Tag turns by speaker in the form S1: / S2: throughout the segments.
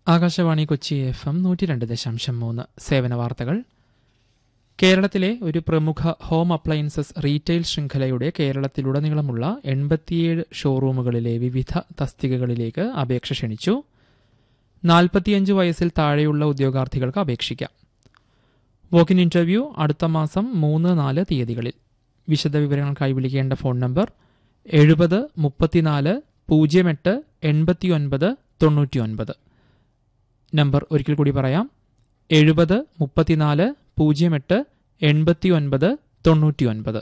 S1: Akashvani Kochi F M നൂറ്റി രണ്ട് ദശാംശം മൂന്ന് സേവന വാർത്തകൾ കേരളത്തിലെ ഒരു പ്രമുഖ ഹോം അപ്ലയൻസസ് റീറ്റെയിൽ ശൃംഖലയുടെ കേരളത്തിലുടനീളമുള്ള എൺപത്തിയേഴ് ഷോറൂമുകളിലെ വിവിധ തസ്തികകളിലേക്ക് അപേക്ഷ ക്ഷണിച്ചു നാൽപ്പത്തിയഞ്ച് വയസ്സിൽ താഴെയുള്ള ഉദ്യോഗാർത്ഥികൾക്ക് അപേക്ഷിക്കാം വോക്കിൻ ഇന്റർവ്യൂ അടുത്ത മാസം മൂന്ന് നാല് തീയതികളിൽ വിശദവിവരങ്ങൾക്കായി വിളിക്കേണ്ട ഫോൺ നമ്പർ എഴുപത് മുപ്പത്തിനാല് പൂജ്യം എട്ട് എൺപത്തിയൊൻപത് തൊണ്ണൂറ്റിയൊൻപത് നമ്പർ ഒരിക്കൽ കൂടി പറയാം എഴുപത് മുപ്പത്തിനാല് പൂജ്യം എട്ട് എൺപത്തിയൊൻപത് തൊണ്ണൂറ്റിയൊൻപത്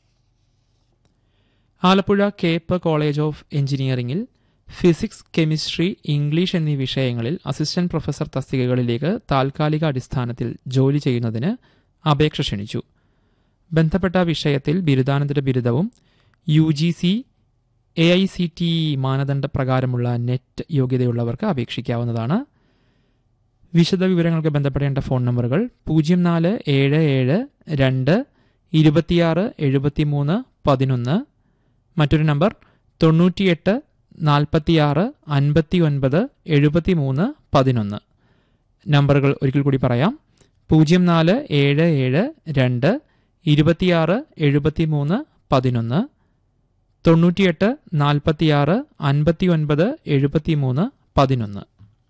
S1: ആലപ്പുഴ കേപ്പ് കോളേജ് ഓഫ് എഞ്ചിനീയറിംഗിൽ ഫിസിക്സ് കെമിസ്ട്രി ഇംഗ്ലീഷ് എന്നീ വിഷയങ്ങളിൽ അസിസ്റ്റന്റ് പ്രൊഫസർ തസ്തികകളിലേക്ക് താൽക്കാലിക അടിസ്ഥാനത്തിൽ ജോലി ചെയ്യുന്നതിന് അപേക്ഷ ക്ഷണിച്ചു ബന്ധപ്പെട്ട വിഷയത്തിൽ ബിരുദാനന്തര ബിരുദവും U G C A I C T മാനദണ്ഡ പ്രകാരമുള്ള നെറ്റ് യോഗ്യതയുള്ളവർക്ക് അപേക്ഷിക്കാവുന്നതാണ് വിശദവിവരങ്ങൾക്ക് ബന്ധപ്പെടേണ്ട ഫോൺ നമ്പറുകൾ പൂജ്യം നാല് ഏഴ് ഏഴ് രണ്ട് ഇരുപത്തിയാറ് എഴുപത്തിമൂന്ന് പതിനൊന്ന് മറ്റൊരു നമ്പർ തൊണ്ണൂറ്റിയെട്ട് നാൽപ്പത്തിയാറ് അൻപത്തി ഒൻപത് എഴുപത്തിമൂന്ന് പതിനൊന്ന് നമ്പറുകൾ ഒരിക്കൽ കൂടി പറയാം പൂജ്യം നാല് ഏഴ് ഏഴ് രണ്ട് ഇരുപത്തിയാറ് എഴുപത്തിമൂന്ന് പതിനൊന്ന് തൊണ്ണൂറ്റിയെട്ട് നാൽപ്പത്തിയാറ് അൻപത്തി ഒൻപത് എഴുപത്തിമൂന്ന് പതിനൊന്ന്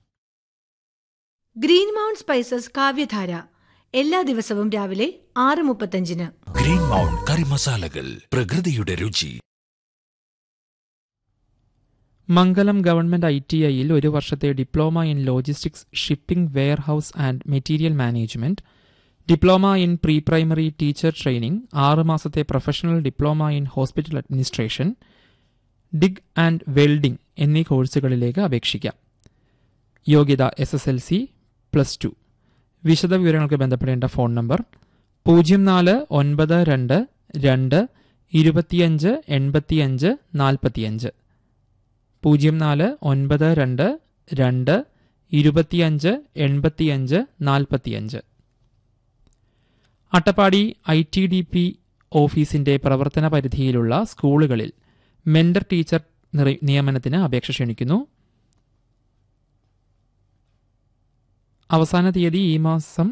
S2: ഗ്രീൻ മൗണ്ട് സ്പൈസസ് കാവ്യധാര എല്ലാ ദിവസവും രാവിലെ ആറ് മുപ്പത്തഞ്ചിന്
S3: ഗ്രീൻ മൗണ്ട് കറി മസാലകൾ പ്രകൃതിയുടെ രുചി
S1: മംഗലം ഗവൺമെന്റ് ഐ ടി ഐയിൽ ഒരു വർഷത്തെ diploma in logistics shipping warehouse and material management diploma in pre primary teacher training ആറ് മാസത്തെ professional diploma in hospital administration dig and welding എന്നീ കോഴ്സുകളിലേക്ക് അപേക്ഷിക്കാം യോഗ്യത S S L C plus two വിശദവിവരങ്ങൾക്ക് ബന്ധപ്പെടേണ്ട ഫോൺ നമ്പർ പൂജ്യം നാല് ഒൻപത് രണ്ട് രണ്ട് ഇരുപത്തിയഞ്ച് എൺപത്തിയഞ്ച് നാൽപ്പത്തിയഞ്ച് പൂജ്യം നാല് ഒൻപത് രണ്ട് രണ്ട് ഇരുപത്തിയഞ്ച് എൺപത്തിയഞ്ച് നാൽപ്പത്തിയഞ്ച് Attappadi I T D P ഓഫീസിന്റെ പ്രവർത്തന പരിധിയിലുള്ള സ്കൂളുകളിൽ മെന്റർ ടീച്ചർ നിറി- നിയമനത്തിന് അപേക്ഷ ക്ഷണിക്കുന്നു അവസാന തീയതി ഈ മാസം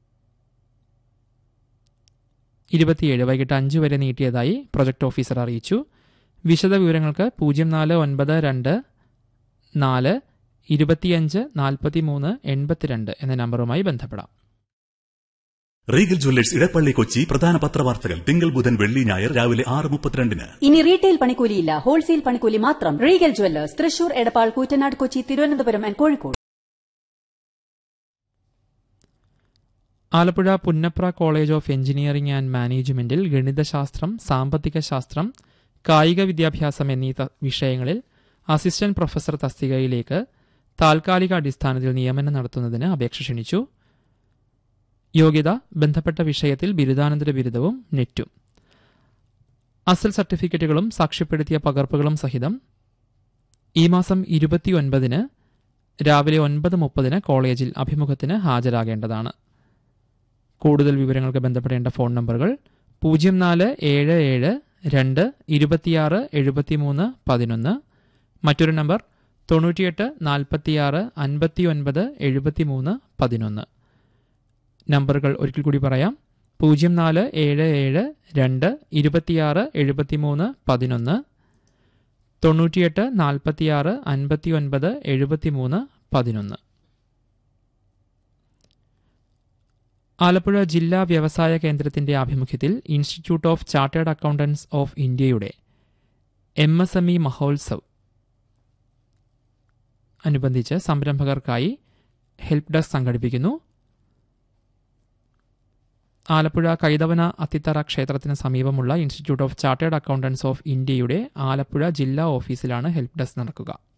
S1: ഇരുപത്തിയേഴ് വൈകിട്ട് അഞ്ച് വരെ നീട്ടിയതായി പ്രൊജക്ട് ഓഫീസർ അറിയിച്ചു വിശദ വിവരങ്ങൾക്ക് പൂജ്യം നാല് ഒൻപത് രണ്ട് നാല് ഇരുപത്തിയഞ്ച് നാൽപ്പത്തി മൂന്ന് എൺപത്തിരണ്ട് എന്ന നമ്പറുമായി ബന്ധപ്പെടാം
S4: റീഗൽ ജ്വല്ലേഴ്സ് ഇടപ്പള്ളി കൊച്ചി പ്രധാന പത്രവാർത്തകൾ തിങ്കൾ ബുധൻ വെള്ളി ഞായർ രാവിലെ ആറ് മുപ്പത്തിരണ്ടിന്
S5: ഇനി റീറ്റെയിൽ പണിക്കൂലിയില്ല ഹോൾസെയിൽ പണിക്കൂലി മാത്രം Regal jewellers Thrissur Edappal Koottanad Kochi Thiruvananthapuram and Kozhikode
S1: Alappuzha Punnapra college of engineering and മാനേജ്മെന്റിൽ ഗണിതശാസ്ത്രം സാമ്പത്തിക ശാസ്ത്രം കായിക വിദ്യാഭ്യാസം എന്നീ ത- വിഷയങ്ങളിൽ അസിസ്റ്റന്റ് പ്രൊഫസർ തസ്തികയിലേക്ക് താൽക്കാലിക അടിസ്ഥാനത്തിൽ നിയമനം നടത്തുന്നതിന് അപേക്ഷ ക്ഷണിച്ചു യോഗ്യത ബന്ധപ്പെട്ട വിഷയത്തിൽ ബിരുദാനന്തര ബിരുദവും നെറ്റും അസൽ സർട്ടിഫിക്കറ്റുകളും സാക്ഷ്യപ്പെടുത്തിയ പകർപ്പുകളും സഹിതം ഈ മാസം ഇരുപത്തിയൊൻപതിന് രാവിലെ ഒൻപത് മുപ്പതിന് കോളേജിൽ അഭിമുഖത്തിന് ഹാജരാകേണ്ടതാണ് കൂടുതൽ വിവരങ്ങൾക്ക് ബന്ധപ്പെടേണ്ട ഫോൺ നമ്പറുകൾ പൂജ്യം നാല് ഏഴ് ഏഴ് രണ്ട് ഇരുപത്തിയാറ് എഴുപത്തിമൂന്ന് പതിനൊന്ന് മറ്റൊരു നമ്പർ തൊണ്ണൂറ്റിയെട്ട് നാൽപ്പത്തിയാറ് അൻപത്തിയൊൻപത് എഴുപത്തിമൂന്ന് പതിനൊന്ന് നമ്പറുകൾ ഒരിക്കൽ കൂടി പറയാം പൂജ്യം നാല് ഏഴ് ഏഴ് രണ്ട് ഇരുപത്തിയാറ് എഴുപത്തിമൂന്ന് പതിനൊന്ന് തൊണ്ണൂറ്റിയെട്ട് നാൽപ്പത്തിയാറ് അൻപത്തിയൊൻപത് എഴുപത്തിമൂന്ന് പതിനൊന്ന് ആലപ്പുഴ ജില്ലാ വ്യവസായ കേന്ദ്രത്തിന്റെ ആഭിമുഖ്യത്തിൽ institute of chartered accountants of ഇന്ത്യയുടെ M S M E Mahotsav അനുബന്ധിച്ച് സംരംഭകർക്കായി ഹെൽപ്പ് ഡെസ്ക് സംഘടിപ്പിക്കുന്നു ആലപ്പുഴ കൈതവന അത്തിത്തറ ക്ഷേത്രത്തിന് സമീപമുള്ള institute of chartered accountants of ഇന്ത്യയുടെ ആലപ്പുഴ ജില്ലാ ഓഫീസിലാണ് ഹെൽപ്പ് ഡെസ്ക് നടക്കുക